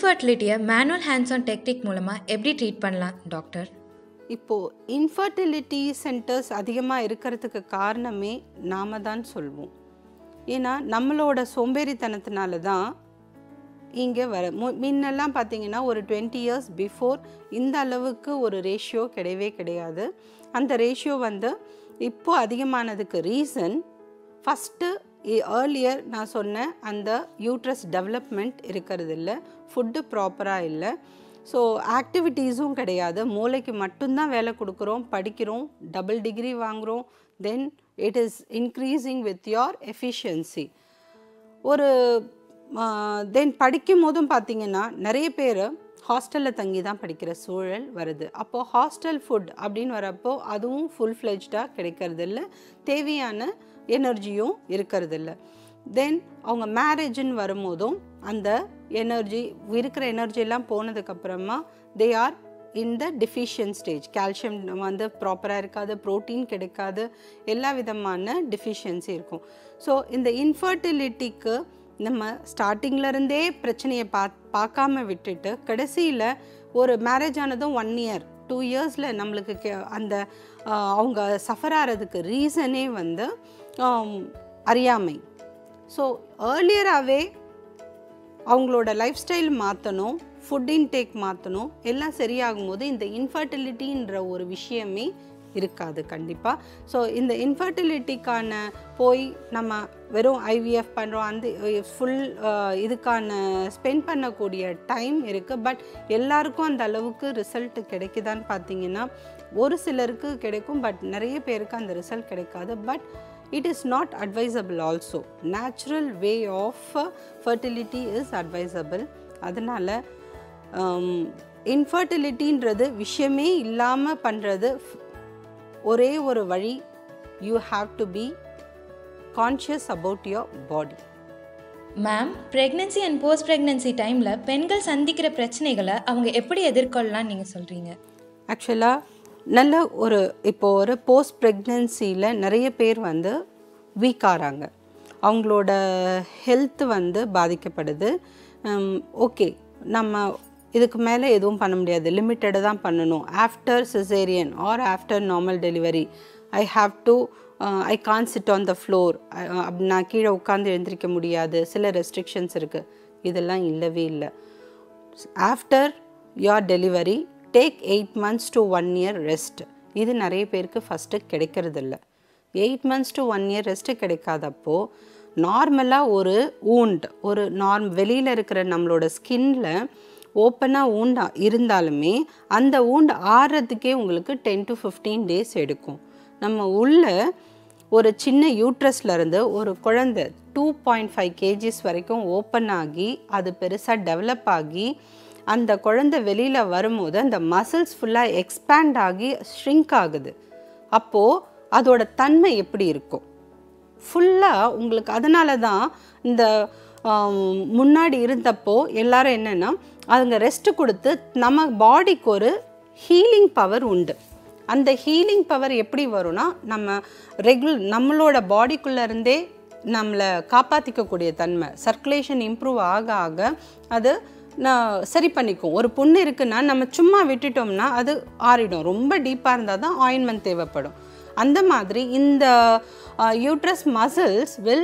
இன்ஃபர்டிலிட்டியை manual hands on technique மூலமாக எப்படி treat பண்ணலாம் டாக்டர் இப்போது இன்ஃபர்டிலிட்டி சென்டர்ஸ் அதிகமாக இருக்கிறதுக்கு காரணமே நாம தான் சொல்வோம் ஏன்னா நம்மளோட சோம்பேறித்தனத்தினால தான் இங்கே வர மு முன்னெல்லாம் பார்த்தீங்கன்னா ஒரு டுவெண்ட்டி இயர்ஸ் பிஃபோர் இந்த அளவுக்கு ஒரு ரேஷியோ கிடையவே கிடையாது அந்த ரேஷியோ வந்து இப்போ அதிகமானதுக்கு ரீசன் ஃபஸ்ட்டு ஏர்லியர் நான் சொன்ன அந்த யூட்ரஸ் டெவலப்மெண்ட் இருக்கிறது இல்லை ஃபுட்டு ப்ராப்பராக இல்லை ஸோ ஆக்டிவிட்டீஸும் கிடையாது மூளைக்கு மட்டும்தான் வேலை கொடுக்குறோம் படிக்கிறோம் டபுள் டிகிரி வாங்குகிறோம் then it is increasing with your efficiency ஒரு தென் படிக்கும் போதும் பார்த்தீங்கன்னா நிறைய பேர் ஹாஸ்டலில் தங்கி தான் படிக்கிற சூழல் வருது அப்போது ஹாஸ்டல் ஃபுட் அப்படின்னு வரப்போ அதுவும் ஃபுல் ஃப்ளெஜ்டாக கிடைக்கிறது இல்லை தேவையான எனர்ஜியும் இருக்கிறது இல்லை தென் அவங்க மேரேஜ்னு வரும்போதும் அந்த எனர்ஜி இருக்கிற எனர்ஜிலாம் போனதுக்கப்புறமா they are in the deficient stage calcium வந்து ப்ராப்பராக இருக்காது ப்ரோட்டீன் கிடைக்காது எல்லா விதமான டிஃபிஷியன்சி இருக்கும் ஸோ இந்த இன்ஃபர்டிலிட்டிக்கு நம்ம ஸ்டார்டிங்கில் இருந்தே பிரச்சனையை பா பார்க்காம விட்டுட்டு கடைசியில் ஒரு மேரேஜ் ஆனதும் ஒன் இயர் டூ இயர்ஸில் நம்மளுக்கு கே- அந்த ஆஹ், அவங்க சஃபர் ஆகிறதுக்கு ரீசனே வந்து ஆம், அறியாமை ஸோ ஏர்லியராகவே அவங்களோட லைஃப் ஸ்டைல் மாற்றணும் ஃபுட் இன்டேக் மாற்றணும் எல்லாம் சரியாகும் போது இந்த இன்ஃபர்டிலிட்டின்ற ஒரு விஷயமே இருக்காது கண்டிப்பாக ஸோ இந்த இன்ஃபர்டிலிட்டிக்கான போய் நம்ம வெறும் ஐவிஎஃப் பண்ணுறோம் அந்த ஃபுல் இதுக்கான ஸ்பெண்ட் பண்ணக்கூடிய டைம் இருக்குது பட் எல்லாருக்கும் அந்த அளவுக்கு ரிசல்ட் கிடைக்குதான்னு பார்த்தீங்கன்னா ஒரு சிலருக்கு கிடைக்கும் பட் நிறைய பேருக்கு அந்த ரிசல்ட் கிடைக்காது but it is not advisable also natural way of uh, fertility is advisable அதனால் இன்ஃபர்டிலிட்டின்றது விஷயமே இல்லாமல் பண்ணுறது ஒரே ஒரு வழி you have to be conscious about your body ma'am pregnancy and post pregnancy டைமில் பெண்கள் சந்திக்கிற பிரச்சனைகளை அவங்க எப்படி எதிர்கொள்ளலாம்னு நீங்கள் சொல்கிறீங்க ஆக்சுவலாக நல்ல ஒரு இப்போ ஒரு போஸ்ட் ப்ரெக்னென்சியில் நிறைய பேர் வந்து வீக் ஆகிறாங்க அவங்களோட ஹெல்த் வந்து பாதிக்கப்படுது ஓகே நம்ம இதுக்கு மேலே எதுவும் பண்ண முடியாது லிமிட்டடாக தான் பண்ணணும் after caesarean or after normal delivery I have to I can't sit on the floor நான் கீழே உட்காந்து எழுந்திரிக்க முடியாது சில ரெஸ்ட்ரிக்ஷன்ஸ் இருக்குது இதெல்லாம் இல்லவே இல்லை after your delivery take eight months to one year rest இது நிறைய பேருக்கு ஃபஸ்ட்டு கிடைக்கிறதில்ல eight months to one year rest கிடைக்காதப்போ நார்மலாக ஒரு ஊண்ட் ஒரு நார்ம் வெளியில் இருக்கிற நம்மளோட ஸ்கின்ல ஓப்பனாக ஊண்டா இருந்தாலுமே அந்த ஊண்டு ஆறுறதுக்கே உங்களுக்கு டென் டு ஃபிஃப்டீன் டேஸ் எடுக்கும் நம்ம உள்ள ஒரு சின்ன யூட்ரஸ்ல இருந்து ஒரு குழந்தை டூ பாயிண்ட் ஃபைவ் கேஜிஸ் வரைக்கும் ஓப்பன் ஆகி அது பெருசாக டெவலப் ஆகி அந்த குழந்தை வெளியில் வரும்போது அந்த மசில்ஸ் ஃபுல்லாக எக்ஸ்பேண்ட் ஆகி ஷ்ரிங்க் ஆகுது அப்போது அதோட தன்மை எப்படி இருக்கும் ஃபுல்லாக உங்களுக்கு அதனால தான் இந்த ஆம், முன்னாடி இருந்தப்போ எல்லாரும் என்னென்னா அதுங்க ரெஸ்ட் கொடுத்து நம்ம பாடிக்கு ஒரு ஹீலிங் பவர் உண்டு அந்த ஹீலிங் பவர் எப்படி வரும்னா நம்ம ரெகுலர் நம்மளோட பாடிக்குள்ளே இருந்தே நம்மளை காப்பாற்றிக்கக்கூடிய தன்மை சர்க்குலேஷன் இம்ப்ரூவ் ஆக ஆக அது நான் சரி பண்ணிக்கும் ஒரு புண்ணு இருக்குன்னா நம்ம சும்மா விட்டுட்டோம்னா அது ஆறிடும் ரொம்ப டீப்பாக இருந்தால் தான் ஆயின்மெண்ட் தேவைப்படும் அந்த மாதிரி இந்த uterus muscles will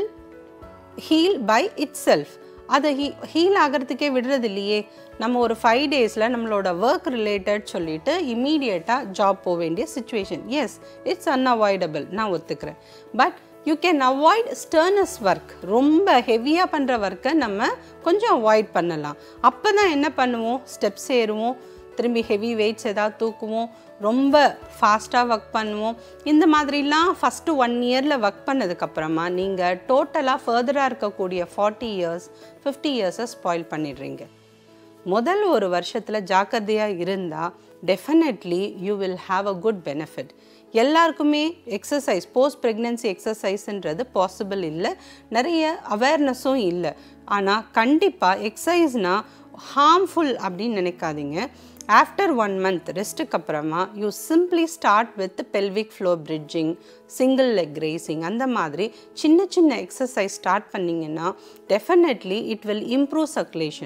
heal by itself அதை ஹீ ஹீல் ஆகிறதுக்கே விடுறது இல்லையே நம்ம ஒரு ஃபைவ் டேஸில் நம்மளோட ஒர்க் ரிலேட்டட் சொல்லிட்டு இமீடியட்டாக ஜாப் போக வேண்டிய சுச்சுவேஷன் எஸ் இட்ஸ் அன்அவாய்டபிள் நான் ஒத்துக்கிறேன் but you can avoid strenuous work ரொம்ப ஹெவியாக பண்ணுற ஒர்க்கை நம்ம கொஞ்சம் அவாய்ட் பண்ணலாம் அப்போ தான் என்ன பண்ணுவோம் ஸ்டெப்ஸ் ஏறுவோம் திரும்பி ஹெவி வெயிட்ஸ் ஏதாவது தூக்குவோம் ரொம்ப ஃபாஸ்ட்டாக ஒர்க் பண்ணுவோம் இந்த மாதிரிலாம் ஃபஸ்ட்டு ஒன் இயரில் ஒர்க் பண்ணதுக்கப்புறமா நீங்கள் டோட்டலாக ஃபர்தராக இருக்கக்கூடிய ஃபார்ட்டி இயர்ஸ் ஃபிஃப்டி இயர்ஸை ஸ்பாயில் பண்ணிடுறீங்க முதல் ஒரு வருஷத்தில் ஜாக்கிரதையாக இருந்தால் definitely you will have a good benefit எல்லாருக்குமே எக்ஸசைஸ் போஸ்ட் ப்ரெக்னென்சி எக்ஸசைஸ்ன்றது பாசிபிள் இல்லை நிறைய அவேர்னஸும் இல்லை ஆனால் கண்டிப்பாக எக்ஸசைஸ்னால் ஹார்ம்ஃபுல் அப்படின்னு நினைக்காதீங்க ஆஃப்டர் ஒன் மந்த் ரெஸ்ட்டுக்கு அப்புறமா you simply start with pelvic floor bridging single leg raising அந்த மாதிரி சின்ன சின்ன எக்ஸசைஸ் ஸ்டார்ட் பண்ணிங்கன்னா definitely it will improve circulation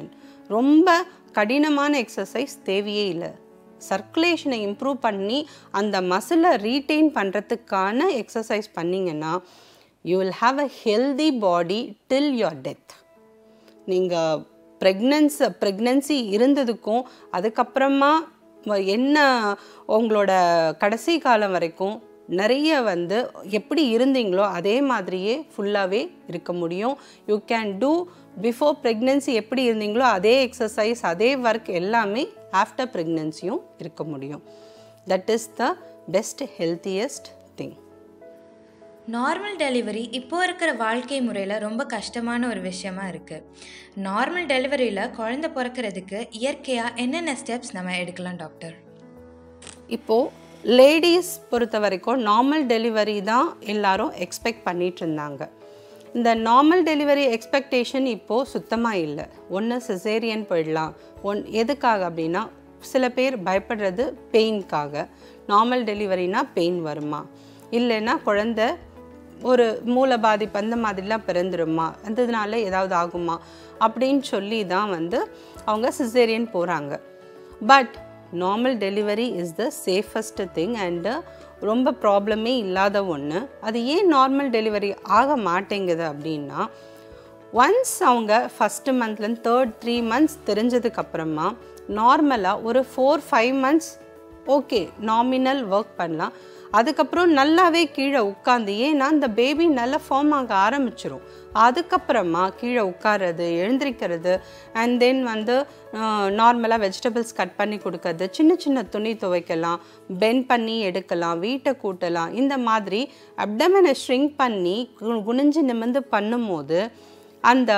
ரொம்ப கடினமான எக்ஸசைஸ் தேவையே இல்லை சர்க்குலேஷனை இம்ப்ரூவ் பண்ணி அந்த மசிலை ரீட்டைன் பண்ணுறதுக்கான எக்ஸசைஸ் பண்ணிங்கன்னா you will have a healthy body till your death நீங்கள் ப்ரெக்னன்ஸ் ப்ரெக்னன்சி இருந்ததுக்கும் அதுக்கப்புறமா வ- என்ன உங்களோட கடைசி காலம் வரைக்கும் நிறைய வந்து எப்படி இருந்தீங்களோ அதே மாதிரியே ஃபுல்லாகவே இருக்க முடியும் you can do before pregnancy எப்படி இருந்தீங்களோ அதே எக்ஸசைஸ் அதே ஒர்க் எல்லாமே ஆஃப்டர் ப்ரெக்னன்சியும் இருக்க முடியும் that is the best healthiest thing normal delivery இப்போ இருக்கிற வாழ்க்கை முறையில் ரொம்ப கஷ்டமான ஒரு விஷயமா இருக்குது நார்மல் டெலிவரியில் குழந்தை பிறக்கிறதுக்கு இயற்கையாக என்னென்ன ஸ்டெப்ஸ் நம்ம எடுக்கலாம் டாக்டர் இப்போது லேடிஸ் பொறுத்த வரைக்கும் நார்மல் டெலிவரி தான் எல்லாரும் எக்ஸ்பெக்ட் பண்ணிட்டு இருந்தாங்க இந்த நார்மல் டெலிவரி எக்ஸ்பெக்டேஷன் இப்போது சுத்தமாக இல்லை ஒன்று சிசேரியன் போயிடலாம் ஒன் எதுக்காக அப்படின்னா சில பேர் பயப்படுறது பெயின்காக நார்மல் டெலிவரினா பெயின் வருமா இல்லைன்னா குழந்தை ஒரு மூல பாதிப்பு அந்த மாதிரிலாம் பிறந்துருமா அந்ததுனால ஏதாவது ஆகுமா அப்படின்னு சொல்லி தான் வந்து அவங்க சிசேரியன் போகிறாங்க but normal delivery is the safest thing and ரொம்ப ப்ராப்ளமே இல்லாத ஒன்று அது ஏன் நார்மல் டெலிவரி ஆக மாட்டேங்குது அப்படின்னா ஒன்ஸ் அவங்க ஃபஸ்ட்டு மந்த்லேருந்து தேர்ட் த்ரீ மந்த்ஸ் தெரிஞ்சதுக்கப்புறமா நார்மலாக ஒரு four five months okay nominal work பண்ணலாம் அதுக்கப்புறம் நல்லாவே கீழே உட்காந்து ஏன்னா இந்த பேபி நல்லா ஃபார்ம் ஆக ஆரம்பிச்சிரும் அதுக்கப்புறமா கீழே உட்கார்றது எழுந்திரிக்கிறது அண்ட் தென் வந்து நார்மலாக வெஜிடபிள்ஸ் கட் பண்ணி கொடுக்கறது சின்ன சின்ன துணி துவைக்கலாம் பெண்ட் பண்ணி எடுக்கலாம் வீட்டை கூட்டலாம் இந்த மாதிரி அப்டமனை ஷ்ரிங்க் பண்ணி கு- குனிஞ்சு நிமிர்ந்து பண்ணும்போது அந்த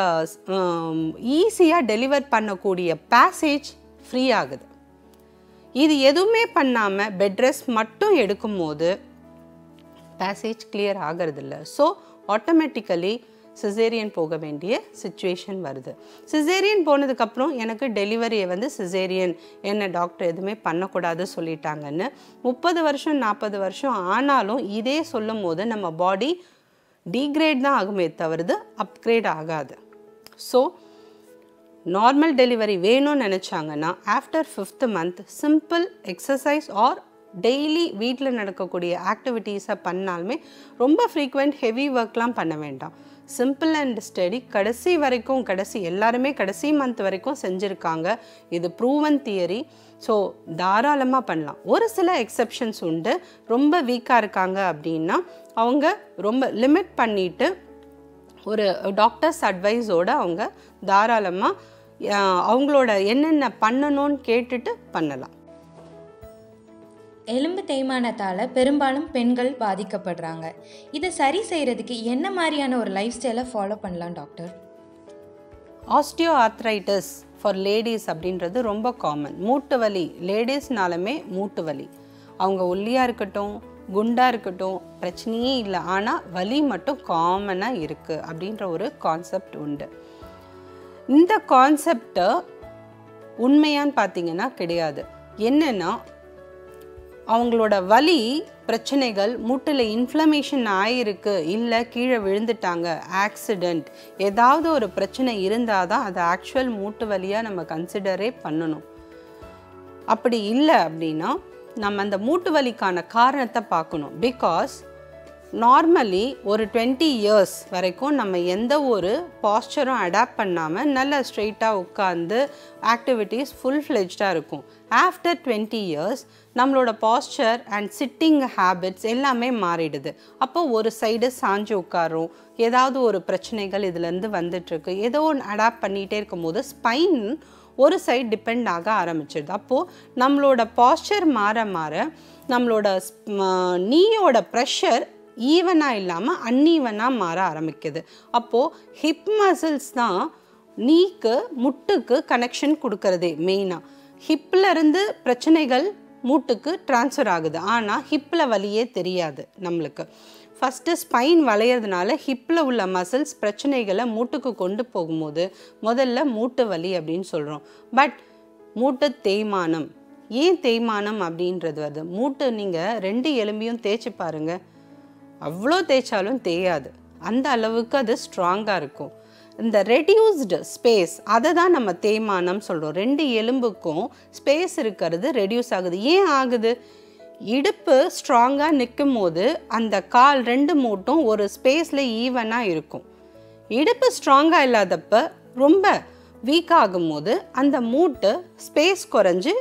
ஈஸியாக டெலிவர் பண்ணக்கூடிய பேசேஜ் ஃப்ரீ ஆகுது இது எதுவுமே பண்ணாமல் பெட் ரெஸ்ட் மட்டும் எடுக்கும்போது பேசேஜ் clear ஆகிறதில்ல ஸோ ஆட்டோமேட்டிக்கலி சிசேரியன் போக வேண்டிய சுச்சுவேஷன் வருது சிசேரியன் போனதுக்கப்புறம் எனக்கு டெலிவரியை வந்து சிசேரியன் என்ன டாக்டர் எதுவுமே பண்ணக்கூடாது சொல்லிட்டாங்கன்னு முப்பது வருஷம் நாற்பது வருஷம் ஆனாலும் இதே சொல்லும் போது நம்ம பாடி டீக்ரேட் தான் ஆகுமே தவிர்த்து அப்கிரேட் ஆகாது ஸோ நார்மல் டெலிவரி வேணும்னு நினச்சாங்கன்னா after fifth month simple exercise or daily வீட்டில் நடக்கக்கூடிய ஆக்டிவிட்டீஸை பண்ணாலுமே ரொம்ப ஃப்ரீக்வெண்ட் ஹெவி ஒர்க்லாம் பண்ண வேண்டாம் சிம்பிள் அண்ட் ஸ்டடி கடைசி வரைக்கும் கடைசி எல்லாருமே கடைசி மந்த் வரைக்கும் செஞ்சுருக்காங்க இது ப்ரூவன் தியரி ஸோ தாராளமாக பண்ணலாம் ஒரு சில எக்ஸெப்ஷன்ஸ் உண்டு ரொம்ப வீக்காக இருக்காங்க அப்படின்னா அவங்க ரொம்ப லிமிட் பண்ணிட்டு ஒரு டாக்டர்ஸ் அட்வைஸோட அவங்க தாராளமாக அவங்களோட என்னென்ன பண்ணணும்னு கேட்டுட்டு பண்ணலாம் எலும்பு தேய்மானத்தால் பெரும்பாலும் பெண்கள் பாதிக்கப்படுறாங்க இதை சரி செய்கிறதுக்கு என்ன மாதிரியான ஒரு லைஃப் ஸ்டைலை ஃபாலோ பண்ணலாம் doctor osteoarthritis for ladies அப்படின்றது ரொம்ப காமன் மூட்டு வலி லேடிஸ்னாலுமே மூட்டு வலி அவங்க ஒல்லியாக இருக்கட்டும் குண்டாக இருக்கட்டும் பிரச்சனையே இல்லை ஆனால் வலி மட்டும் காமனாக இருக்குது அப்படின்ற ஒரு கான்செப்ட் உண்டு இந்த கான்செப்டை உண்மையான்னு பார்த்தீங்கன்னா கிடையாது என்னென்னா அவங்களோட வலி பிரச்சனைகள் மூட்டில் இன்ஃப்ளமேஷன் ஆயிருக்கு இல்லை கீழே விழுந்துட்டாங்க ஆக்சிடெண்ட் ஏதாவது ஒரு பிரச்சனை இருந்தால் தான் அது ஆக்சுவல் மூட்டு வலியாக நம்ம கன்சிடரே பண்ணணும் அப்படி இல்லை அப்படின்னா நம்ம அந்த மூட்டு வலிக்கான காரணத்தை பார்க்கணும் பிகாஸ் நார்மலி ஒரு டுவெண்ட்டி இயர்ஸ் வரைக்கும் நம்ம எந்த ஒரு பாஸ்டரும் அடாப்ட் பண்ணாமல் நல்ல ஸ்ட்ரெயிட்டாக உட்காந்து ஆக்டிவிட்டீஸ் ஃபுல் ஃப்ளெஜ்டாக இருக்கும் ஆஃப்டர் டுவெண்ட்டி இயர்ஸ் நம்மளோட பாஸ்டர் அண்ட் சிட்டிங் ஹேபிட்ஸ் எல்லாமே மாறிடுது அப்போ ஒரு சைடு சாஞ்சு உட்காரும் ஏதாவது ஒரு பிரச்சனைகள் இதுலேருந்து வந்துட்டுருக்கு ஏதோ ஒன்று அடாப்ட் பண்ணிகிட்டே இருக்கும்போது ஸ்பைன் ஒரு சைடு டிபெண்ட் ஆக ஆரம்பிச்சிடுது அப்போது நம்மளோட பாஸ்டர் மாற மாற நம்மளோட நீயோட ப்ரெஷர் ஈவனாக இல்லாமல் அன்ஈவனாக மாற ஆரம்பிக்குது அப்போது ஹிப் மசில்ஸ் தான் நீக்கு முட்டுக்கு கனெக்ஷன் கொடுக்கறதே மெயினாக ஹிப்பில் இருந்து பிரச்சனைகள் மூட்டுக்கு ட்ரான்ஸ்ஃபர் ஆகுது ஆனால் ஹிப்பில் வலியே தெரியாது நம்மளுக்கு ஃபஸ்ட்டு ஸ்பைன் வளையிறதுனால ஹிப்பில் உள்ள மசில்ஸ் பிரச்சனைகளை மூட்டுக்கு கொண்டு போகும்போது முதல்ல மூட்டு வலி அப்படின்னு சொல்கிறோம் பட் மூட்டு தேய்மானம் ஏன் தேய்மானம் அப்படின்றது வருது மூட்டு நீங்கள் ரெண்டு எலும்பையும் தேய்ச்சி பாருங்கள் அவ்வளோ தேய்ச்சாலும் தேயாது அந்த அளவுக்கு அது ஸ்ட்ராங்காக இருக்கும் இந்த ரெடியூஸ்டு ஸ்பேஸ் அதை தான் நம்ம தேய்மானம் சொல்கிறோம் ரெண்டு எலும்புக்கும் ஸ்பேஸ் இருக்கிறது ரெடியூஸ் ஆகுது ஏன் ஆகுது இடுப்பு ஸ்ட்ராங்காக நிற்கும் போது அந்த கால் ரெண்டு மூட்டும் ஒரு ஸ்பேஸில் ஈவனாக இருக்கும் இடுப்பு ஸ்ட்ராங்காக இல்லாதப்ப ரொம்ப வீக் ஆகும்போது அந்த மூட்டு ஸ்பேஸ் குறைஞ்சு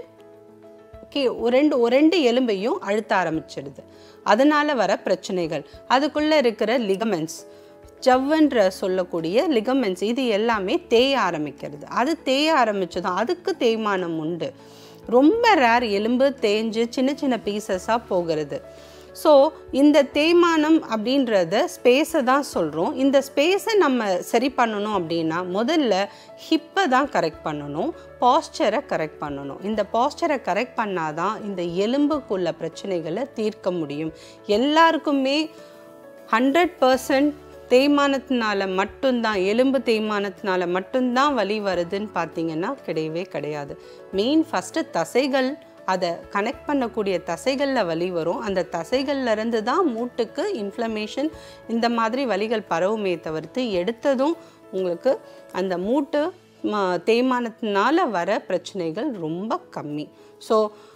கீ ஒரு ரெண்டு ஒரு ரெண்டு எலும்பையும் அழுத்த ஆரம்பிச்சிடுது அதனால வர பிரச்சனைகள் அதுக்குள்ளே இருக்கிற லிகமெண்ட்ஸ் ஜவ்வுன்ற சொல்லக்கூடிய லிகமெண்ட்ஸ் இது எல்லாமே தேய ஆரம்பிக்கிறது அது தேய ஆரம்பிச்சதும் அதுக்கு தேய்மானம் உண்டு ரொம்ப ரேர் எலும்பு தேஞ்சு சின்ன சின்ன பீசஸாக போகிறது ஸோ இந்த தேய்மானம் அப்படின்றத ஸ்பேஸை தான் சொல்கிறோம் இந்த ஸ்பேஸை நம்ம சரி பண்ணணும் அப்படின்னா முதல்ல ஹிப்பை தான் கரெக்ட் பண்ணணும் பாஸ்டரை கரெக்ட் பண்ணணும் இந்த பாஸ்டரை கரெக்ட் பண்ணாதான் இந்த எலும்புக்குள்ள பிரச்சனைகளை தீர்க்க முடியும் எல்லாருக்குமே ஹண்ட்ரட் பர்சன்ட் தேய்மானத்தினால மட்டும்தான் எலும்பு தேய்மானத்தினால மட்டும்தான் வலி வருதுன்னு பார்த்தீங்கன்னா கிடையவே கிடையாது மெயின் ஃபஸ்ட்டு தசைகள் அதை கனெக்ட் பண்ணக்கூடிய தசைகளில் வலி வரும் அந்த தசைகள்ல இருந்து தான் மூட்டுக்கு இன்ஃப்ளமேஷன் இந்த மாதிரி வலிகள் பரவுமே தவிர்த்து எடுத்ததும் உங்களுக்கு அந்த மூட்டு ம- தேய்மானத்தினால வர பிரச்சனைகள் ரொம்ப கம்மி ஸோ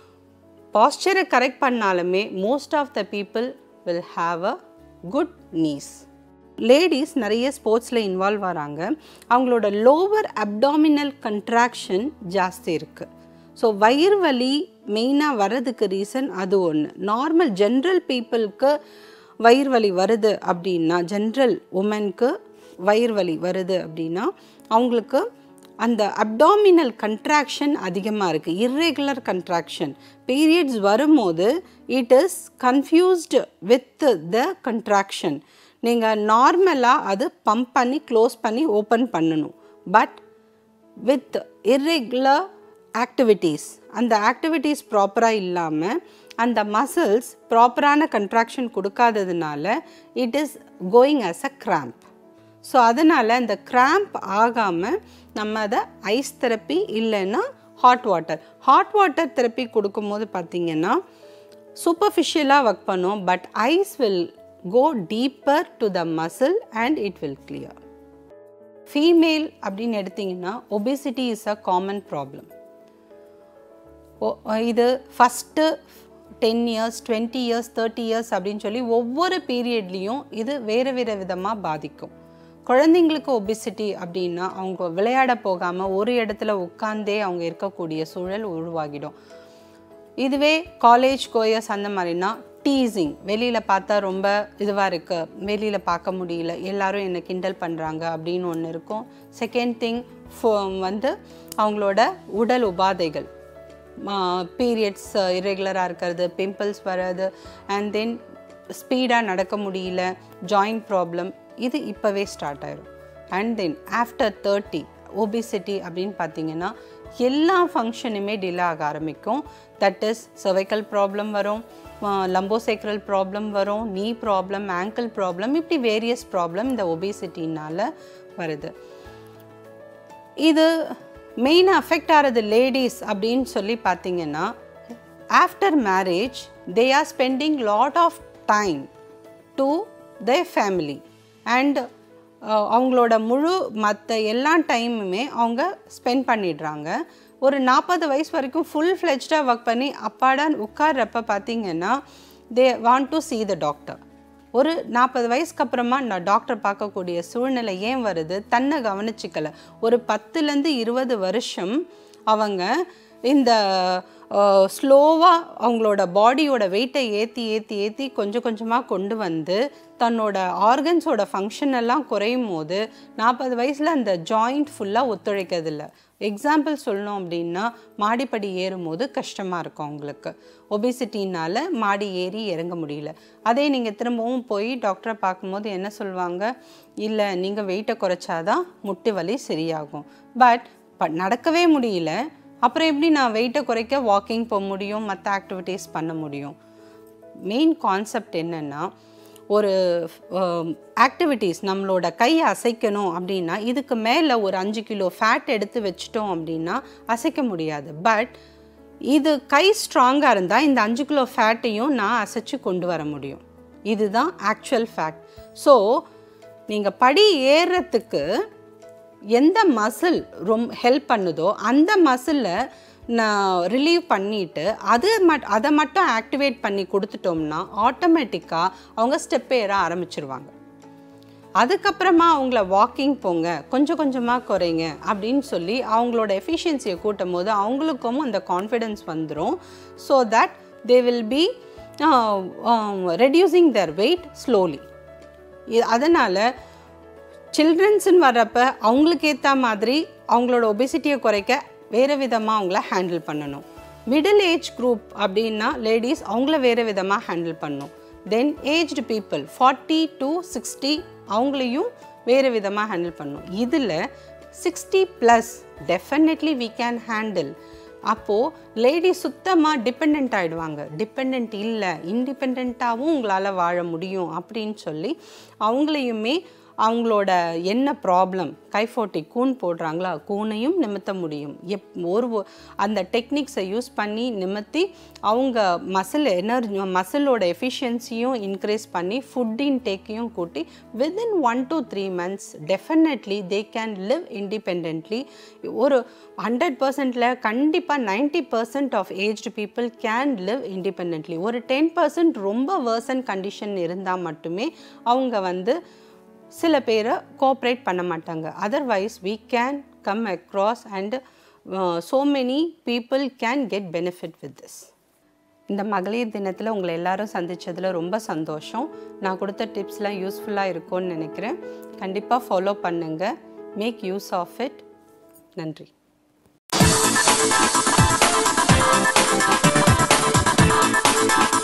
பாஸ்டரை கரெக்ட் பண்ணாலுமே most of the people will have a good knees ladies நிறைய ஸ்போர்ட்ஸில் இன்வால்வ் ஆகிறாங்க அவங்களோட லோவர் அப்டாமினல் கன்ட்ராக்ஷன் ஜாஸ்தி இருக்குது ஸோ வயிறு வலி மெயினாக வர்றதுக்கு ரீசன் அது ஒன்று நார்மல் ஜென்ரல் பீப்புளுக்கு வயிறு வலி வருது அப்படின்னா ஜென்ரல் உமனுக்கு வயிறு வலி வருது அப்படின்னா அவங்களுக்கு அந்த அப்டாமினல் கன்ட்ராக்ஷன் அதிகமாக இருக்குது இர்ரெகுலர் கன்ட்ராக்ஷன் பீரியட்ஸ் வரும்போது it is confused with the contraction நீங்கள் நார்மலாக அது பம்ப் பண்ணி க்ளோஸ் பண்ணி ஓப்பன் பண்ணணும் பட் வித் இர்ரெகுலர் ஆக்டிவிட்டீஸ் அந்த ஆக்டிவிட்டீஸ் ப்ராப்பராக இல்லாமல் அந்த மசில்ஸ் ப்ராப்பரான கன்ட்ராக்ஷன் கொடுக்காததுனால it is going as a cramp so அதனால் இந்த கிராம்ப் ஆகாமல் நம்ம அதை ஐஸ் தெரப்பி இல்லைன்னா hot water hot water therapy கொடுக்கும்போது பார்த்தீங்கன்னா சூப்பர்ஃபிஷியலாக ஒர்க் பண்ணும் but ice will go deeper to the muscle and it will clear female அப்படின்னு எடுத்தீங்கன்னா obesity is a common problem இது first ten years twenty years thirty years அப்படின்னு சொல்லி ஒவ்வொரு பீரியட்லேயும் இது வேறு வேறு விதமாக பாதிக்கும் குழந்தைங்களுக்கு ஒபிசிட்டி அப்படின்னா அவங்க விளையாட போகாமல் ஒரு இடத்துல உட்காந்தே அவங்க இருக்கக்கூடிய சூழல் உருவாகிடும் இதுவே காலேஜ் கோயர்ஸ் அந்த மாதிரினா டீசிங் வெளியில் பார்த்தா ரொம்ப இதுவாக இருக்கு வெளியில் பார்க்க முடியல எல்லாரும் என்னை கிண்டல் பண்ணுறாங்க அப்படின்னு ஒன்று இருக்கும் செகண்ட் திங் வந்து அவங்களோட உடல் உபாதைகள் பீரியட்ஸ் இரெகுலராக இருக்கிறது பிம்பிள்ஸ் வர்றது அண்ட் தென் ஸ்பீடாக நடக்க முடியல ஜாயிண்ட் ப்ராப்ளம் இது இப்போவே ஸ்டார்ட் ஆயிரும் and then after thirty obesity அப்படின்னு பார்த்தீங்கன்னா எல்லா ஃபங்க்ஷனுமே டிலே ஆக ஆரம்பிக்கும் தட் இஸ் cervical ப்ராப்ளம் வரும் லம்போசேக்ரல் ப்ராப்ளம் வரும் நீ ப்ராப்ளம் ankle ப்ராப்ளம் இப்படி வேரியஸ் ப்ராப்ளம் இந்த ஒபிசிட்டினால வருது இது மெயினாக அஃபெக்ட் ஆகிறது லேடிஸ் அப்படின்னு சொல்லி பார்த்தீங்கன்னா after marriage they are spending lot of time to the family and அவங்களோட முழு மற்ற எல்லா டைமுமே அவங்க ஸ்பெண்ட் பண்ணிடுறாங்க ஒரு நாற்பது வயசு வரைக்கும் ஃபுல் ஃப்ளெஜ்டாக ஒர்க் பண்ணி அப்பாடான்னு உட்கார்றப்ப பார்த்தீங்கன்னா they want to see the doctor ஒரு நாற்பது வயசுக்கு அப்புறமா நான் டாக்டர் பார்க்கக்கூடிய சூழ்நிலை ஏன் வருது தன்னை கவனிச்சிக்கல ஒரு பத்துலேருந்து இருபது வருஷம் அவங்க இந்த ஸ்லோவாக அவங்களோட பாடியோட வெயிட்டை ஏற்றி ஏற்றி ஏற்றி கொஞ்சம் கொஞ்சமாக கொண்டு வந்து தன்னோட ஆர்கன்ஸோட ஃபங்க்ஷன் எல்லாம் குறையும் போது நாற்பது வயசில் அந்த ஜாயிண்ட் ஃபுல்லாக ஒத்துழைக்கிறதில்ல எக்ஸாம்பிள் சொல்லணும் அப்படின்னா மாடிப்படி ஏறும்போது கஷ்டமாக இருக்கும் அவங்களுக்கு ஒபிசிட்டினால மாடி ஏறி இறங்க முடியல அதே நீங்கள் திரும்பவும் போய் டாக்டரை பார்க்கும்போது என்ன சொல்லுவாங்க இல்லை நீங்கள் வெயிட்டை குறைச்சாதான் முட்டு வலி சரியாகும் பட் ப நடக்கவே முடியல அப்புறம் எப்படி நான் வெயிட்டை குறைக்க வாக்கிங் போக முடியும் மற்ற ஆக்டிவிட்டீஸ் பண்ண முடியும் மெயின் கான்செப்ட் என்னென்னா ஒரு ஆக்டிவிட்டீஸ் நம்மளோட கையை அசைக்கணும் அப்படின்னா இதுக்கு மேலே ஒரு அஞ்சு கிலோ ஃபேட் எடுத்து வச்சிட்டோம் அப்படின்னா அசைக்க முடியாது பட் இது கை ஸ்ட்ராங்காக இருந்தால் இந்த அஞ்சு கிலோ ஃபேட்டையும் நான் அசைச்சு கொண்டு வர முடியும் இதுதான் ஆக்சுவல் ஃபேக்ட் ஸோ நீங்கள் படி ஏறுறதுக்கு எந்த மசில் ரொம் ஹெல்ப் பண்ணுதோ அந்த மசிலை நான் ரிலீவ் பண்ணிட்டு அது மட் அதை மட்டும் ஆக்டிவேட் பண்ணி கொடுத்துட்டோம்னா ஆட்டோமேட்டிக்காக அவங்க ஸ்டெப் ஏற ஆரம்பிச்சிருவாங்க அதுக்கப்புறமா அவங்கள வாக்கிங் போங்க கொஞ்சம் கொஞ்சமாக குறைங்க அப்படின்னு சொல்லி அவங்களோட எஃபிஷியன்சியை கூட்டும் போது அவங்களுக்கும் அந்த கான்ஃபிடென்ஸ் வந்துடும் so that they will be reducing their weight slowly அதனால் சில்ட்ரன்ஸ்னு வர்றப்ப அவங்களுக்கு ஏற்ற மாதிரி அவங்களோட ஒபிசிட்டியை குறைக்க வேறு விதமாக அவங்கள ஹேண்டில் பண்ணணும் மிடில் ஏஜ் குரூப் அப்படின்னா லேடிஸ் அவங்கள வேறு விதமாக ஹேண்டில் பண்ணணும் then aged people forty to sixty அவங்களையும் வேறு விதமாக ஹேண்டில் பண்ணணும் இதில் sixty plus definitely we can handle அப்போது லேடி சுத்தமாக டிபெண்ட் ஆகிடுவாங்க டிபெண்ட் இல்லை இண்டிபெண்ட்டாகவும் உங்களால் வாழ முடியும் அப்படின்னு சொல்லி அவங்களையுமே அவங்களோட என்ன ப்ராப்ளம் கைஃபோட்டி கூன் போடுறாங்களா கூனையும் நிமித்த முடியும் எப் ஒரு ஒ- அந்த டெக்னிக்ஸை யூஸ் பண்ணி நிமித்தி அவங்க மசில் எனர்ஜி மசிலோட எஃபிஷியன்சியும் இன்க்ரீஸ் பண்ணி ஃபுட் இன்டேக்கையும் கூட்டி within one to three months definitely they can live independently ஒரு ஹண்ட்ரட் பர்சன்டில் கண்டிப்பாக ninety percent of aged people can live independently ஒரு டென் பர்சன்ட் ரொம்ப வேர்சன் கண்டிஷன் இருந்தால் மட்டுமே அவங்க வந்து சில பேரை கோஆப்ரேட் பண்ண மாட்டாங்க otherwise we can come across and so many people can get benefit with this இந்த மகளிர் தினத்தில் உங்களை எல்லாரும் சந்திச்சதுல ரொம்ப சந்தோஷம் நான் கொடுத்த டிப்ஸ்லாம் யூஸ்ஃபுல்லாக இருக்கும்னு நினைக்கிறேன் கண்டிப்பாக ஃபாலோ பண்ணுங்கள் மேக் யூஸ் ஆஃப் இட் நன்றி Thank